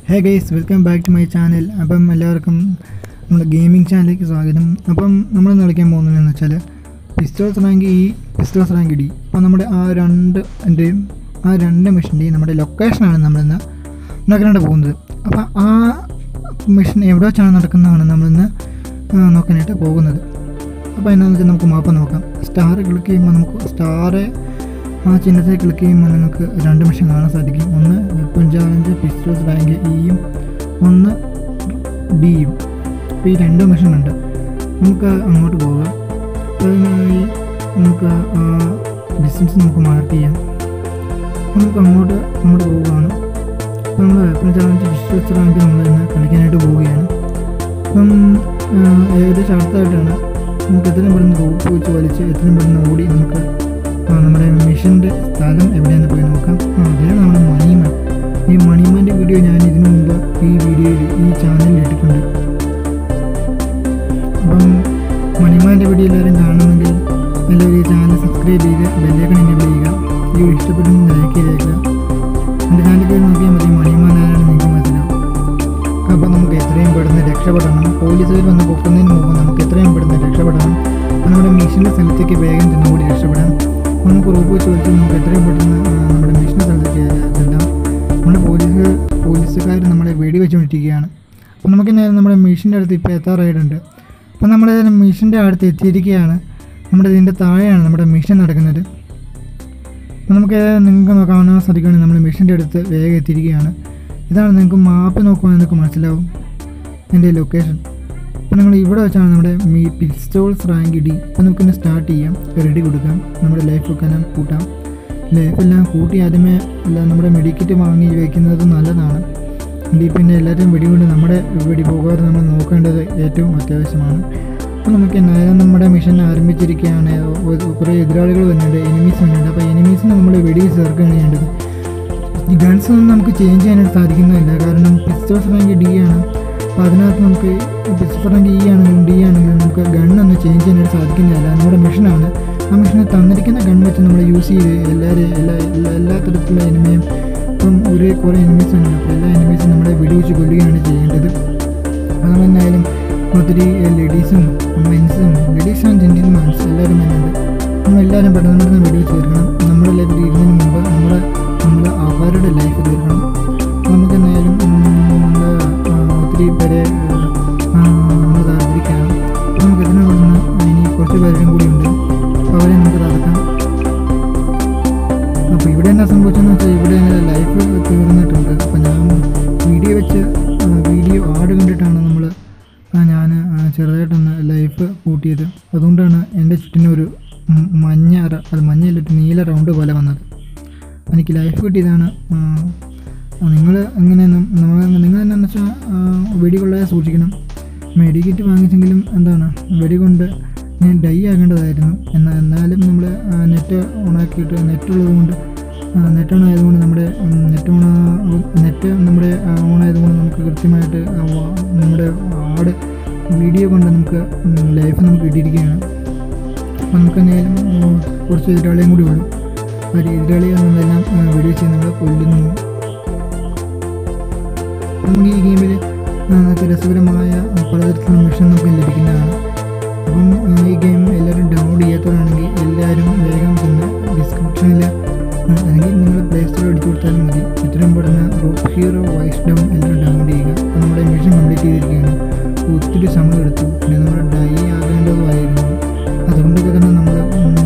hey guys welcome back to my channel അപ്പം എല്ലാവർക്കും നമ്മുടെ ഗെയിമിംഗ് ചാനലിലേക്ക് സ്വാഗതം അപ്പം നമ്മൾ ഇന്ന് കളിക്കാൻ പോകുന്നതെന്ന് വെച്ചാൽ pistols rank E pistols rank D അപ്പോൾ നമ്മുടെ ആ രണ്ട് എൻ്റെയും ആ രണ്ട് മെഷീൻ്റെയും നമ്മുടെ ലൊക്കേഷനാണ് നമ്മളിന്ന് നോക്കാനായിട്ട് പോകുന്നത് അപ്പോൾ ആ മെഷീൻ എവിടെ വെച്ചാണ് നടക്കുന്നതാണ് നമ്മളിന്ന് ആ, നോക്കാനായിട്ട് പോകുന്നത് അപ്പോൾ എന്നാന്ന് വെച്ചാൽ നമുക്ക് മാപ്പ് നോക്കാം സ്റ്റാർ ക്ലിക്ക് ചെയ്യുമ്പോൾ നമുക്ക് സ്റ്റാറ് ആ ചിഹ്നത്തെ ക്ലിക്ക് ചെയ്യുമ്പോൾ നിങ്ങൾക്ക് രണ്ട് മെഷീൻ കാണാൻ സാധിക്കും ഒന്ന് വെപ്പൺ ചാലഞ്ച് പിസ്റ്റോൾസ് റാങ്ക് ഇയും ഒന്ന് ഡിയും അപ്പോൾ ഈ രണ്ട് മെഷീൻ ഉണ്ട് നമുക്ക് അങ്ങോട്ട് പോകാം അപ്പോൾ അതിനായി നമുക്ക് ആ ഡിസ്റ്റൻസ് നമുക്ക് മാർക്ക് ചെയ്യാം നമുക്ക് അങ്ങോട്ട് അങ്ങോട്ട് പോവുകയാണ് അപ്പോൾ നമ്മൾ വെപ്പൺ ചാലഞ്ച് പിസ്റ്റോൾസ് റാങ്ക് നമ്മൾ ഇന്ന് കളിക്കാനായിട്ട് പോവുകയാണ് അപ്പം ആ, ഏകദേശം അടുത്തായിട്ടാണ് നമുക്ക് എത്രയും പെട്ടെന്ന് റോപ്പ് വെച്ച് വലിച്ച് എത്രയും പെട്ടെന്ന് ഓടി നമുക്ക് ആ, നമ്മുടെ മിഷൻ്റെ സ്ഥലം എവിടെയാണെന്ന് പോയി നോക്കാം ആ അതേ നമ്മുടെ മണിമാൻ ഈ മണിമാൻ്റെ വീഡിയോ ഞാൻ ഇതിനു മുമ്പ് ഈ വീഡിയോയിൽ ഈ ചാനലിൽ ഇട്ടിട്ടുണ്ട് അപ്പം മണിമാൻ്റെ വീഡിയോ എല്ലാവരും കാണുമെങ്കിൽ എല്ലാവരും ഈ ചാനൽ സബ്സ്ക്രൈബ് ചെയ്ത് ബെല്ലേക്കൺ എന്നെ ചെയ്യുക വീഡിയോ ഇഷ്ടപ്പെട്ടെങ്കിൽ ലൈക്ക് ചെയ്തേക്കുക എൻ്റെ ചാനലിൽ പോയി നോക്കിയാൽ മതി മണിമാൻ ആരാണെന്ന് നിങ്ങൾക്ക് മനസ്സിലാവും അപ്പോൾ നമുക്ക് എത്രയും പെട്ടെന്ന് രക്ഷപ്പെടണം പോലീസുകാർ വന്ന് പൊക്കുന്നതിന് മുമ്പ് നമുക്ക് എത്രയും പെട്ടെന്ന് രക്ഷപ്പെടണം അപ്പോൾ നമ്മുടെ മിഷൻ്റെ സ്ഥലത്തേക്ക് വേഗം തന്നെ കൂടി രക്ഷപ്പെടാം നമുക്ക് റോപ്പ് വെച്ച് വലിച്ച് നമുക്ക് എത്രയും പെട്ടെന്ന് ആ, നമ്മുടെ മിഷൻ്റെ സ്ഥലത്തേക്ക് ചെല്ലാം നമ്മുടെ പോലീസ് പോലീസുകാർ നമ്മളെ വെടി വെച്ചുകൊണ്ടിരിക്കുകയാണ് അപ്പോൾ നമുക്ക് നേരെ നമ്മുടെ മിഷൻ്റെ അടുത്ത് ഇപ്പോൾ എത്താറായിട്ടുണ്ട് അപ്പോൾ നമ്മുടെ മിഷൻ്റെ അടുത്ത് എത്തിയിരിക്കുകയാണ് നമ്മുടെ ഇതിൻ്റെ താഴെയാണ് നമ്മുടെ മിഷൻ നടക്കുന്നത് അപ്പോൾ നമുക്ക് നിങ്ങൾക്ക് കാണാൻ സാധിക്കുകയാണെങ്കിൽ നമ്മൾ മിഷൻ്റെ അടുത്ത് വേഗം എത്തിയിരിക്കുകയാണ് ഇതാണ് നിങ്ങൾക്ക് മാപ്പ് നോക്കുവാണെങ്കിൽ നിങ്ങൾക്ക് മനസ്സിലാവും എൻ്റെ ലൊക്കേഷൻ അപ്പോൾ നിങ്ങൾ ഇവിടെ വെച്ചാണ് നമ്മുടെ മീ പിസ്റ്റോൾസ് റാങ്ക് ഡി അപ്പോൾ നമുക്കിന്ന് സ്റ്റാർട്ട് ചെയ്യാം റെഡി കൊടുക്കാം നമ്മുടെ ലൈഫ് ഒക്കെ എല്ലാം കൂട്ടാം ലൈഫ് എല്ലാം കൂട്ടി ആദ്യമേ എല്ലാം നമ്മുടെ മെഡിക്കറ്റ് വാങ്ങി വയ്ക്കുന്നത് നല്ലതാണ് ഡി പിന്നെ എല്ലാവരും വെടികൊണ്ട് നമ്മുടെ വെടി പോകാതെ നമ്മൾ നോക്കേണ്ടത് ഏറ്റവും അത്യാവശ്യമാണ് അപ്പോൾ നമുക്ക് എന്തായാലും നമ്മുടെ മിഷൻ ആരംഭിച്ചിരിക്കുകയാണ് ഒരു- കുറേ എതിരാളികൾ വരുന്നുണ്ട് എനിമീസ് വരുന്നുണ്ട് അപ്പോൾ എനിമീസിനെ നമ്മൾ വെടി ചേർക്കുകയാണ് ചെയ്യേണ്ടത് ഈ ഗൺസ് ഒന്നും നമുക്ക് ചേഞ്ച് ചെയ്യാനായിട്ട് സാധിക്കുന്നില്ല കാരണം പിസ്റ്റോൾസ് റാങ്ക് ഡി ആണ് അപ്പോൾ അതിനകത്ത് നമുക്ക് പിസ്റ്റോൾസ് റാങ്ക് ഇ ആണെങ്കിലും ഡി ആണെങ്കിലും നമുക്ക് ഗണ്ണൊന്നും ചേഞ്ച് ചെയ്യാനായിട്ട് സാധിക്കുന്നില്ല നമ്മുടെ മെഷീനാണ് ആ മെഷീനിൽ തന്നിരിക്കുന്ന ഗൺ വെച്ച് നമ്മൾ യൂസ് ചെയ്ത് എല്ലാവരും എല്ലാ എല്ലാ എല്ലാ തരത്തിലുള്ള എനിമയും ഇപ്പം ഒരേ കുറേ എനിമീസ് ഉണ്ട് അപ്പോൾ എല്ലാ എനിമീസും നമ്മളെ വെടിവെച്ച് കൊല്ലുകയാണ് ചെയ്യേണ്ടത് അപ്പോൾ നമ്മൾ എന്തായാലും ഒത്തിരി ലേഡീസും മെൻസും ലേഡീസ് ആൻഡ് ജെൻറ്റിൽമാൻസ് എല്ലാവരും വരുന്നുണ്ട് നമ്മൾ എല്ലാവരും പെട്ടെന്ന് പെട്ടെന്ന് വെടിവെച്ച് തീർക്കണം നമ്മുടെ ലൈഫ് തീരുന്നതിന് മുമ്പ് നമ്മുടെ നമ്മൾ അവരുടെ ലൈഫ് തീർക്കണം നമുക്ക് എന്തായാലും നമ്മൾ ഒത്തിരി പേരെ നമ്മൾ താഴ്ത്തിരിക്കണം നമുക്ക് ഇതിനെ പെട്ടെന്ന് ഇനി കുറച്ച് പേരും കൂടി ഉണ്ട് അപ്പോൾ അവരെ നമുക്ക് തകർക്കാം അപ്പോൾ ഇവിടെ എന്താ സംഭവിച്ചതെന്ന് വെച്ചാൽ ഇവിടെ എൻ്റെ ലൈഫ് തീർന്നിട്ടുണ്ട് അപ്പോൾ ഞാൻ വീഡിയോ വെച്ച് ആ, വീഡിയോ ആഡ് കണ്ടിട്ടാണ് നമ്മൾ ഞാൻ ചെറുതായിട്ടൊന്ന് ലൈഫ് കൂട്ടിയത് അതുകൊണ്ടാണ് എൻ്റെ ചുറ്റിനും ഒരു ഉം, മഞ്ഞ റ- അത് മഞ്ഞയില്ല ഒരു നീല റൗണ്ട് പോലെ വന്നത് എനിക്ക് ലൈഫ് കിട്ടിയതാണ് നിങ്ങൾ എങ്ങനെ നമ്മൾ നിങ്ങൾ എന്താണെന്ന് വെച്ചാൽ വെടി കൊള്ളാതെ സൂക്ഷിക്കണം മെഡിക്കറ്റ് വാങ്ങിച്ചെങ്കിലും എന്താണ് വെടി കൊണ്ട് ഞാൻ ഡൈ ആകേണ്ടതായിരുന്നു എന്നാൽ എന്നാലും നമ്മൾ നെറ്റ് ഓണാക്കിയിട്ട് നെറ്റ് ഉള്ളത് കൊണ്ട് നെറ്റ് ഓൺ ആയതുകൊണ്ട് നമ്മുടെ നെറ്റ് ഓൺ നെറ്റ് നമ്മുടെ ഓൺ ആയതുകൊണ്ട് നമുക്ക് കൃത്യമായിട്ട് ആ വാ- നമ്മുടെ ആട് വീഡിയോ കൊണ്ട് നമുക്ക് ലൈഫ് നമുക്ക് കിട്ടിയിരിക്കുകയാണ് അപ്പോൾ നമുക്ക് എന്തായാലും ഉം, കുറച്ച് എതിരാളിയും കൂടി ഉള്ളൂ ആ എതിരാളിയെ നമ്മളെല്ലാം വീഡിയോ ചെയ്ത് നമ്മൾ കൊല്ലുന്നു നമുക്ക് ഈ ഗെയിമിൽ നമുക്ക് രസകരമായ പലതരത്തിലുള്ള മിഷൻ നമുക്ക് ലഭിക്കുന്നതാണ് അപ്പം ആ, ഈ ഗെയിം എല്ലാവരും ഡൗൺലോഡ് ചെയ്യാത്തവരാണെങ്കിൽ എല്ലാവരും വേഗം ചെന്ന് ഡിസ്ക്രിപ്ഷനിൽ അല്ലെങ്കിൽ നിങ്ങൾ പ്ലേ സ്റ്റോറിൽ അടിച്ചു കൊടുത്താലും മതി ഇത്രയും പെട്ടെന്ന് റോപ്പ് ഹീറോ വൈസ് ഡൗൺ എല്ലാവരും ഡൗൺലോഡ് ചെയ്യുക അപ്പോൾ നമ്മുടെ മിഷൻ കംപ്ലീറ്റ് ചെയ്തിരിക്കുകയാണ് ഒത്തിരി സമയം എടുത്തു പിന്നെ നമ്മൾ ഡൈ ആകേണ്ടതുമായിരുന്നു അതുകൊണ്ടൊക്കെ തന്നെ നമ്മൾ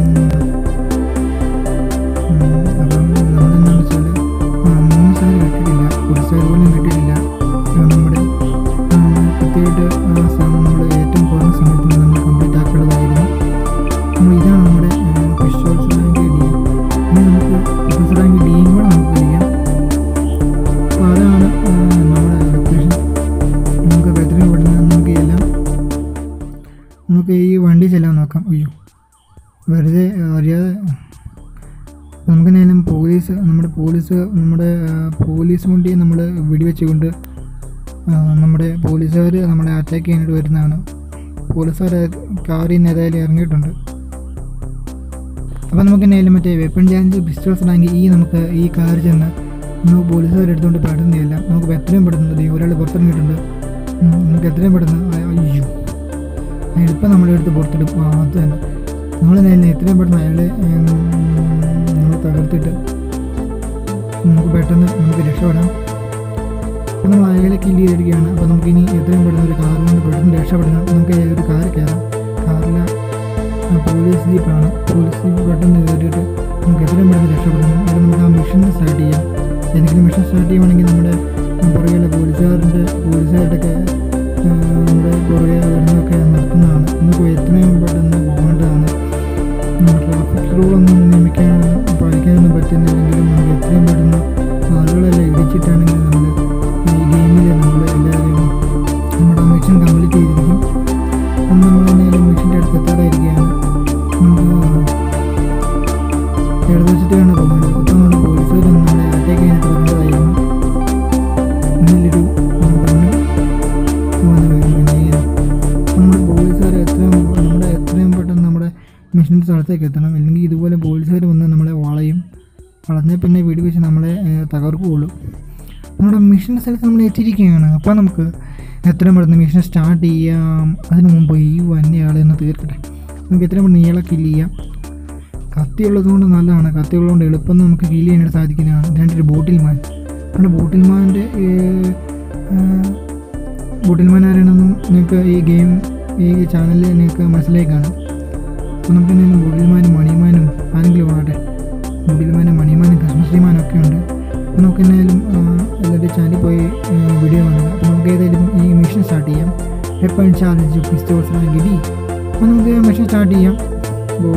അപ്പം നമ്മളെന്താണെന്ന് വെച്ചാൽ മൂന്ന് സൈഡ് കിട്ടിയിട്ടില്ല ഒരു സൈഡ് പോലും കിട്ടിയിട്ടില്ല ആ, നമ്മുടെ ആ, കൃത്യമായിട്ട് ആ സമയം നമ്മൾ ഏറ്റവും കുറഞ്ഞ സമയത്ത് നമ്മൾ കംപ്ലീറ്റ് ആക്കേണ്ടതായിരുന്നു അപ്പോൾ ഇതാണ് നമ്മുടെ പിസ്റ്റോൾസ് റാങ്ക് ഡി ഇനി നമുക്ക് പിസ്റ്റോൾസ് റാങ്ക് ഡിയും കൂടെ നമുക്ക് കളിക്കാം അപ്പോൾ അതാണ് ആ, നമ്മുടെ ലൊക്കേഷൻ നമുക്ക് എത്രയും പെട്ടെന്ന് നമുക്ക് എല്ലാം നമുക്ക് ഈ വണ്ടി ചെല്ലാൻ നോക്കാം അയ്യോ വെറുതെ അറിയാതെ നമുക്ക് എന്തായാലും പോലീസ് നമ്മുടെ പോലീസ് നമ്മുടെ ആ, പോലീസ് വണ്ടിയെ നമ്മൾ വെടിവെച്ചുകൊണ്ട് ആ, നമ്മുടെ പോലീസുകാർ നമ്മളെ അറ്റാക്ക് ചെയ്യാനായിട്ട് വരുന്നതാണ് പോലീസുകാർ കാറിൽ നിന്ന് ഏതായാലും ഇറങ്ങിയിട്ടുണ്ട് അപ്പോൾ നമുക്ക് എന്തായാലും മറ്റേ വെപ്പൺ ചാലഞ്ച് പിസ്റ്റോൾസ് റാങ്ക് ഈ നമുക്ക് ഈ കാർ ചെന്ന് നമുക്ക് പോലീസുകാർ എടുത്തുകൊണ്ട് പെടുന്നില്ല നമുക്ക് എത്രയും പെട്ടെന്ന് ദേ ഒരാൾ പുറത്തിറങ്ങിയിട്ടുണ്ട് ഉം, നമുക്ക് എത്രയും പെട്ടെന്ന് അയ- അയ്യോ എളുപ്പം നമ്മളെ എടുത്ത് പുറത്തിടും ആ അത് തന്നെ നമ്മൾ തന്നെ എത്രയും പെട്ടെന്ന് അയാളെ നമ്മൾ തകർത്തിട്ട് നമുക്ക് പെട്ടെന്ന് നമുക്ക് രക്ഷപ്പെടാം അപ്പോൾ നമ്മൾ അയാളെ കില്ല് ചെയ്തിരിക്കുകയാണ് അപ്പോൾ നമുക്ക് ഇനി എത്രയും പെട്ടെന്ന് ഒരു കാറിൽ നിന്ന് പെട്ടെന്ന് രക്ഷപ്പെടണം നമുക്ക് ഒരു കാർ കയറാം കാറിൽ പോലീസ് ജീപ്പാണ് പോലീസ് ജീപ്പ് പെട്ടെന്ന് കയറിയിട്ട് നമുക്ക് എത്രയും പെട്ടെന്ന് രക്ഷപ്പെടണം അപ്പോൾ നമുക്ക് ആ മിഷൻ സ്റ്റാർട്ട് ചെയ്യാം എന്തെങ്കിലും മിഷൻ സ്റ്റാർട്ട് ചെയ്യുവാണെങ്കിൽ നമ്മുടെ പുറകെയുള്ള പോലീസുകാരുടെ പോലീസുകാരുടെയൊക്കെ ആ, നമ്മുടെ പുറകെ വരുന്നതൊക്കെ നിർത്തുന്നതാണ് നമുക്ക് എത്രയും പെട്ടെന്ന് പോകേണ്ടതാണ് ട്രാഫിക് റൂളൊന്നും നിയമിക്കാൻ പാലിക്കാനൊന്നും പറ്റുന്നില്ലെങ്കിലും നമുക്ക് എത്രയും പെട്ടെന്ന് ആളുകളെല്ലാം ഇടിച്ചിട്ടാണെങ്കിൽ നമ്മൾ ഈ ഗെയിമിൽ നമ്മൾ എല്ലാവരും നമ്മുടെ മിഷൻ കംപ്ലീറ്റ് ചെയ്തിരിക്കും അന്ന് നമ്മൾ എന്തായാലും മിഷൻ്റെ അടുത്ത് എത്താറായിരിക്കുകയാണ് നമുക്ക് ഇടതുവശത്താണ് പോകുന്നത് അപ്പോൾ നമ്മുടെ പോലീസുകാർ നമ്മളെ അറ്റാക്ക് ചെയ്യാനായിട്ട് പറഞ്ഞതായിരുന്നു മുന്നിലൊരു പെണ്ണ് വന്ന് വീഴുകയും നമ്മുടെ പോലീസുകാർ എത്രയും നമ്മുടെ എത്രയും പെട്ടെന്ന് നമ്മുടെ മിഷൻ്റെ സ്ഥലത്തേക്ക് എത്തണം അല്ലെങ്കിൽ ഇതുപോലെ പോലീസുകാർ വന്ന് നമ്മളെ വളയും വളർന്നേ പിന്നെ വീട് വെച്ച് നമ്മളെ ഏഹ്, തകർക്കുകയുള്ളൂ നമ്മുടെ മിഷൻ സ്ഥലത്ത് നമ്മൾ എത്തിയിരിക്കുകയാണ് അപ്പോൾ നമുക്ക് എത്രയും പെട്ടെന്ന് മിഷൻ സ്റ്റാർട്ട് ചെയ്യാം അതിന് മുമ്പ് ഈ വന്യയാളെ ഒന്ന് തീർക്കട്ടെ നമുക്ക് എത്രയും പെട്ടെന്ന് ഇയാളെ കില്ല് ചെയ്യാം കത്തി ഉള്ളതുകൊണ്ട് നല്ലതാണ് കത്തി ഉള്ളതുകൊണ്ട് എളുപ്പം നമുക്ക് കില്ല് ചെയ്യാനായിട്ട് സാധിക്കുന്നതാണ് രണ്ടൊരു ബോട്ടിൽ മാൻ നമ്മുടെ ബോട്ടിൽ മാൻ്റെ ബോട്ടിൽ മാൻ ആരാണെന്നും നിങ്ങൾക്ക് ഈ ഗെയിം ഈ ചാനലിൽ നിങ്ങൾക്ക് മനസ്സിലായി കാണും അപ്പോൾ നമുക്ക് എന്തെങ്കിലും ബോട്ടിൽമാനും മണിമാനും ആരെങ്കിലും ആകട്ടെ ബോട്ടിൽമാനും മണിമാനും ക്രിസ്മസ് ട്രീമാനും ഒക്കെ ഉണ്ട് അപ്പോൾ നമുക്ക് എന്തായാലും എല്ലാവരുടെ ചാനലിൽ പോയി വീഡിയോ കാണുക അപ്പോൾ നമുക്ക് ഏതായാലും ഈ മിഷൻ സ്റ്റാർട്ട് ചെയ്യാം വെപ്പൺ ചാലഞ്ച് പിസ്റ്റോൾസ് ഗിഡി അപ്പോൾ നമുക്ക് മിഷൻ സ്റ്റാർട്ട് ചെയ്യാം അപ്പോൾ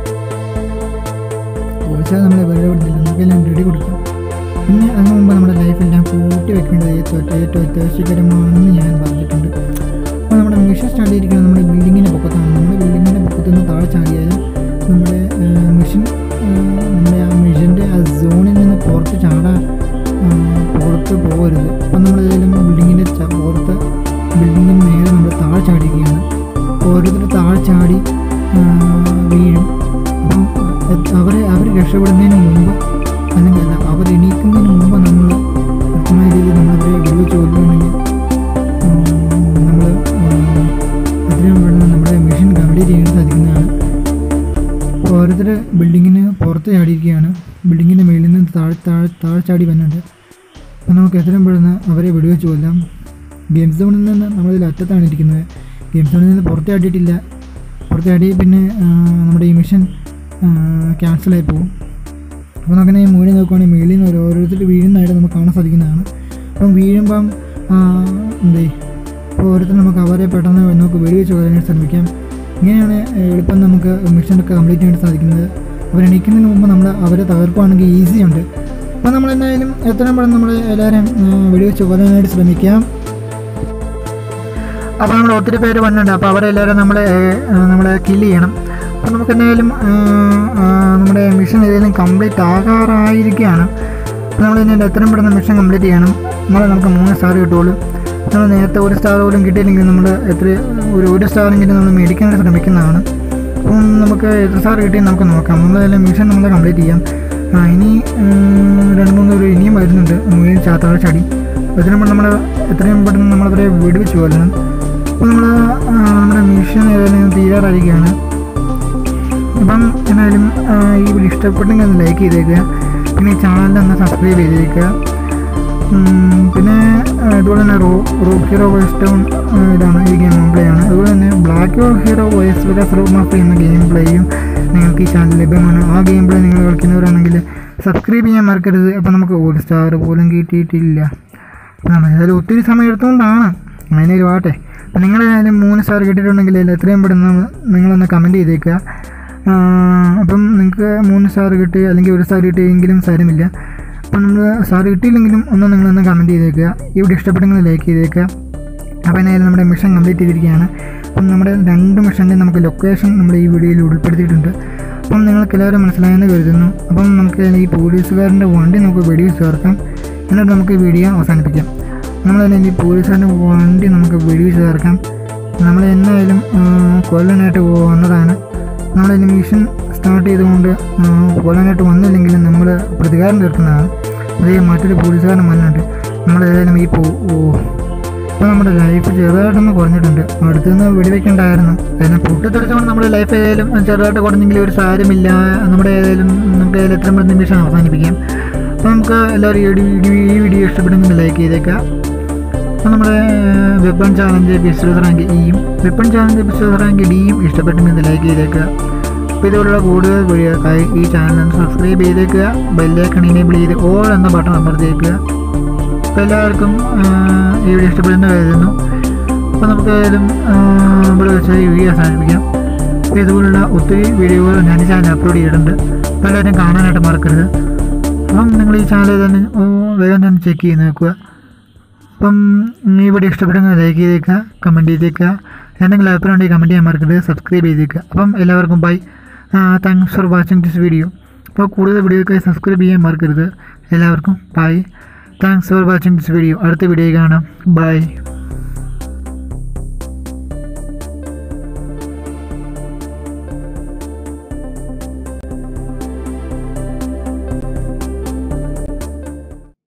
പോലീസുകാർ നമ്മളെ വെറുതെ വിടുന്നില്ല നമുക്കെല്ലാം റെഡി കൊടുക്കാം പിന്നെ അതിന് മുമ്പ് നമ്മുടെ ലൈഫെല്ലാം കൂട്ടി വെക്കേണ്ടത് ഏറ്റവും ഏറ്റവും അത്യാവശ്യകരമാണെന്ന് ഞാൻ പറഞ്ഞിട്ടുണ്ട് അപ്പോൾ നമ്മുടെ മിഷൻ സ്റ്റാർട്ട് ചെയ്തിരിക്കുന്നത് നമ്മുടെ ബിൽഡിങ്ങിൻ്റെ പൊക്കത്താണ് നമ്മുടെ ബിൽഡിങ്ങിൻ്റെ പൊക്കത്ത് നിന്ന് താഴെ ചാടിയാലും നമ്മുടെ മിഷൻ നമ്മുടെ ആ മിഷൻ്റെ ആ സോണിൽ നിന്ന് പുറത്ത് ചാടാൻ ആ, പുറത്ത് പോകരുത് അപ്പം നമ്മൾ ഏതെങ്കിലും ബിൽഡിങ്ങിൻ്റെ പുറത്ത് ബിൽഡിങ്ങിന് മേലെ നമ്മൾ താഴെ ചാടിയിരിക്കുകയാണ് ഓരോരുത്തർ താഴെ ചാടി ആ, വീഴും അപ്പം എ- അവരെ അവർ രക്ഷപ്പെടുന്നതിന് മുമ്പ് അല്ലെങ്കിൽ അല്ല അവർ എണീക്കുന്നതിന് മുമ്പ് നമ്മൾ കൃത്യമായ രീതിയിൽ നമ്മളവരെ വെടിവെച്ച് കൊല്ലുകയാണെങ്കിൽ നമ്മൾ എത്രയും പെട്ടെന്ന് നമ്മുടെ മിഷൻ കംപ്ലീറ്റ് ചെയ്യാൻ സാധിക്കുന്നതാണ് അപ്പോൾ ഓരോരുത്തർ ബിൽഡിങ്ങിന് പുറത്ത് ചാടിയിരിക്കുകയാണ് ബിൽഡിങ്ങിൻ്റെ മേളിൽ നിന്ന് താഴെ താഴെ താഴെ ചാടി വന്നിട്ടുണ്ട് അപ്പോൾ നമുക്ക് എത്രയും പെട്ടെന്ന് അവരെ വെടിവെച്ച് കൊല്ലാം ഗെയിം സോണിൽ നിന്ന് നമ്മളിതിൽ അറ്റത്താണ് ഇരിക്കുന്നത് ഗെയിം സോണിൽ നിന്ന് പുറത്ത് ചാടിയിട്ടില്ല പുറത്ത് ചാടി പിന്നെ ആ, നമ്മുടെ ഈ മിഷൻ ക്യാൻസലായി പോകും അപ്പോൾ നമുക്കങ്ങനെ മുകളിൽ നോക്കുവാണെങ്കിൽ മുകളിൽ നിന്ന് ഓരോ- ഓരോരുത്തർ വീഴുന്നതായിട്ട് നമുക്ക് കാണാൻ സാധിക്കുന്നതാണ് അപ്പം വീഴുമ്പം ആ, എന്തേ അപ്പോൾ ഓരോരുത്തർ നമുക്ക് അവരെ പെട്ടെന്ന് നമുക്ക് വെടിവെച്ച് കൊല്ലാനായിട്ട് ശ്രമിക്കാം ഇങ്ങനെയാണ് എളുപ്പം നമുക്ക് മിഷനൊക്കെ കംപ്ലീറ്റ് ചെയ്യാൻ സാധിക്കുന്നത് അവർ എണീക്കുന്നതിന് മുമ്പ് നമ്മൾ അവരെ തകർക്കുകയാണെങ്കിൽ ഈസി ഉണ്ട് അപ്പോൾ നമ്മൾ എന്തായാലും എത്രയും പെട്ടെന്ന് നമ്മൾ എല്ലാവരും ആ, വെടിവെച്ച് കൊല്ലാനായിട്ട് ശ്രമിക്കാം അപ്പോൾ നമ്മൾ ഒത്തിരി പേര് വന്നിട്ടുണ്ട് അപ്പോൾ അവരെല്ലാവരും നമ്മളെ ആ, നമ്മളെ കില്ല് ചെയ്യണം അപ്പോൾ നമുക്ക് എന്തായാലും ആ, ആ, നമ്മുടെ മിഷൻ ഏതെങ്കിലും കംപ്ലീറ്റ് ആകാറായിരിക്കുകയാണ് അപ്പോൾ നമ്മൾ ഇതിൻ്റെ എത്രയും പെട്ടെന്ന് മിഷൻ കംപ്ലീറ്റ് ചെയ്യണം എന്നാലേ നമുക്ക് മൂന്ന് സ്റ്റാർ കിട്ടുള്ളൂ നമ്മൾ നേരത്തെ ഒരു സ്റ്റാർ പോലും കിട്ടിയില്ലെങ്കിൽ നമ്മൾ എത്ര ഒരു ഒരു സ്റ്റാറെങ്കിലും നമ്മൾ മേടിക്കാനായിട്ട് ശ്രമിക്കുന്നതാണ് അപ്പം നമുക്ക് എത്ര സ്റ്റാർ കിട്ടിയെന്ന് നമുക്ക് നോക്കാം നമ്മളെല്ലാം മിഷൻ നമ്മൾ കംപ്ലീറ്റ് ചെയ്യാം ആ ഇനി ഉം, രണ്ട് മൂന്ന് പേര് ഇനിയും വരുന്നുണ്ട് മുഴുവൻ ചാത്താഴ ചടി എത്രയും പെട്ടെന്ന് നമ്മൾ എത്രയും പെട്ടെന്ന് നമ്മളവരെ വെടിവെച്ച് കൊല്ലണം അപ്പോൾ നമ്മൾ നമ്മുടെ മിഷൻ ഏതായാലും തീരാറായിരിക്കുകയാണ് അപ്പം എന്തായാലും ആ, ഈ വീഡിയോ ഇഷ്ടപ്പെട്ടെങ്കിൽ ഒന്ന് ലൈക്ക് ചെയ്തേക്കുക പിന്നെ ഈ ചാനൽ ഒന്ന് സബ്സ്ക്രൈബ് ചെയ്തേക്കുക ഉം, പിന്നെ ആ, അതുപോലെ തന്നെ റോ റോക്ക് ഹീറോ വോയിസ് ടൗൺ ഇതാണ് ഈ ഗെയിം പ്ലേ ആണ് അതുപോലെ തന്നെ black rock hero voice Vegas റോ മാഫി എന്ന ഗെയിം പ്ലേയും നിങ്ങൾക്ക് ഈ ചാനൽ ലഭ്യമാണ് ആ ഗെയിം പ്ലേ നിങ്ങൾ കളിക്കുന്നവരാണെങ്കിൽ സബ്സ്ക്രൈബ് ചെയ്യാൻ മറക്കരുത് അപ്പോൾ നമുക്ക് ഒരു സ്റ്റാർ പോലും കിട്ടിയിട്ടില്ല അപ്പോൾ നമ്മൾ ഏതായാലും ഒത്തിരി സമയം എടുത്തുകൊണ്ടാണ് അതിനൊരു വാട്ടെ അപ്പോൾ നിങ്ങളേതായാലും മൂന്ന് സ്റ്റാർ കിട്ടിയിട്ടുണ്ടെങ്കിൽ അതിൽ എത്രയും പെട്ടെന്ന് നിങ്ങളൊന്ന് കമൻറ്റ് ചെയ്തേക്കുക ആ, അപ്പം നിങ്ങൾക്ക് മൂന്ന് സ്റ്റാർ കിട്ടി അല്ലെങ്കിൽ ഒരു സ്റ്റാർ കിട്ടിയെങ്കിലും സാരമില്ല അപ്പം നമ്മൾ സ്റ്റാർ കിട്ടിയില്ലെങ്കിലും ഒന്ന് നിങ്ങളൊന്ന് കമൻറ്റ് ചെയ്തേക്കുക ഈ വീഡിയോ ഇഷ്ടപ്പെട്ടെങ്കിൽ ലൈക്ക് ചെയ്തേക്കുക അപ്പോൾ എന്തായാലും നമ്മുടെ മിഷൻ കംപ്ലീറ്റ് ചെയ്തിരിക്കുകയാണ് അപ്പം നമ്മുടെ രണ്ട് മിഷൻ്റെ നമുക്ക് ലൊക്കേഷൻ നമ്മുടെ ഈ വീഡിയോയിൽ ഉൾപ്പെടുത്തിയിട്ടുണ്ട് അപ്പം നിങ്ങൾക്ക് എല്ലാവരും മനസ്സിലായെന്ന് കരുതുന്നു അപ്പം നമുക്ക് ഈ പോലീസുകാരൻ്റെ വണ്ടി നമുക്ക് വെടിവെച്ച് ചേർക്കാം എന്നിട്ട് നമുക്ക് ഈ വീഡിയോ അവസാനിപ്പിക്കാം നമ്മൾ തന്നെ ഈ പോലീസുകാരൻ്റെ വണ്ടി നമുക്ക് വെടിവെച്ച് ചേർക്കാം നമ്മൾ എന്തായാലും ആ, കൊല്ലാനായിട്ട് വന്നതാണ് നമ്മളതിന് മിഷൻ സ്റ്റാർട്ട് ചെയ്തുകൊണ്ട് ആ, കൊല്ലാനായിട്ട് വന്നില്ലെങ്കിലും നമ്മൾ പ്രതികാരം തീർക്കുന്നതാണ് അതേ മറ്റൊരു പോലീസുകാരൻ മണ്ണുണ്ട് നമ്മൾ ഏതായാലും ഈ പോ ഓ ഇപ്പോൾ നമ്മുടെ ലൈഫ് ചെറുതായിട്ടൊന്ന് കുറഞ്ഞിട്ടുണ്ട് അടുത്തുനിന്ന് വെടിവെക്കണ്ടായിരുന്നു കാരണം പൊട്ടിത്തെറിച്ചുകൊണ്ട് നമ്മുടെ ലൈഫ് ഏതായാലും ചെറുതായിട്ട് കുറഞ്ഞെങ്കിലും ഒരു സാരമില്ല നമ്മുടെ ഏതായാലും നമുക്ക് ഏതായാലും എത്ര നിമിഷം അവസാനിപ്പിക്കാം അപ്പോൾ നമുക്ക് എല്ലാവരും ഈ വീഡിയോ ഈ വീഡിയോ ഇഷ്ടപ്പെടുന്നെങ്കിൽ ലൈക്ക് ചെയ്തേക്കാം അപ്പോൾ നമ്മുടെ വെപ്പൺ ചാലഞ്ച് എപ്പിസോഡ് റാങ്ക് ഇയും വെപ്പൺ ചാലഞ്ച് എപ്പിസോഡ് റാങ്ക് ഡിയും ഇഷ്ടപ്പെട്ടുമെന്ന് ലൈക്ക് ചെയ്തേക്കുക അപ്പോൾ ഇതുപോലുള്ള കൂടുതൽ വീഡിയോക്കായി ഈ ചാനൽ സബ്സ്ക്രൈബ് ചെയ്തേക്കുക ബെല്ലൈക്കൺ എനേബിൾ ചെയ്ത് ഓൾ എന്ന ബട്ടൺ അമർത്തിയേക്കുക അപ്പോൾ എല്ലാവർക്കും ആ, ഈ വീഡിയോ ഇഷ്ടപ്പെടുന്ന കരുതുന്നു അപ്പോൾ നമുക്ക് ഏതായാലും ആ, ഇവിടെ വെച്ച് ഈ വീഡിയോ അവസാനിപ്പിക്കാം അപ്പോൾ ഇതുപോലുള്ള ഒത്തിരി വീഡിയോകൾ ഞാൻ ഈ ചാനൽ അപ്ലോഡ് ചെയ്തിട്ടുണ്ട് അപ്പോൾ എല്ലാവരും കാണാനായിട്ട് മറക്കരുത് അപ്പം നിങ്ങൾ ഈ ചാനൽ തന്നെ ഓ, വേഗം തന്നെ ചെക്ക് ചെയ്ത് നോക്കുക അപ്പം ഈ വീഡിയോ ഇഷ്ടപ്പെടുന്നത് ലൈക്ക് ചെയ്തേക്കുക കമൻറ്റ് ചെയ്തേക്കുക എന്തെങ്കിലും അഭിപ്രായം ഉണ്ടെങ്കിൽ കമൻറ്റ് ചെയ്യാൻ മറക്കരുത് സബ്സ്ക്രൈബ് ചെയ്തേക്കുക അപ്പം എല്ലാവർക്കും bye thanks for watching this video അപ്പോൾ കൂടുതൽ വീഡിയോക്കായി സബ്സ്ക്രൈബ് ചെയ്യാൻ മറക്കരുത് എല്ലാവർക്കും bye thanks for watching this video അടുത്ത വീഡിയോ കാണാം ബൈ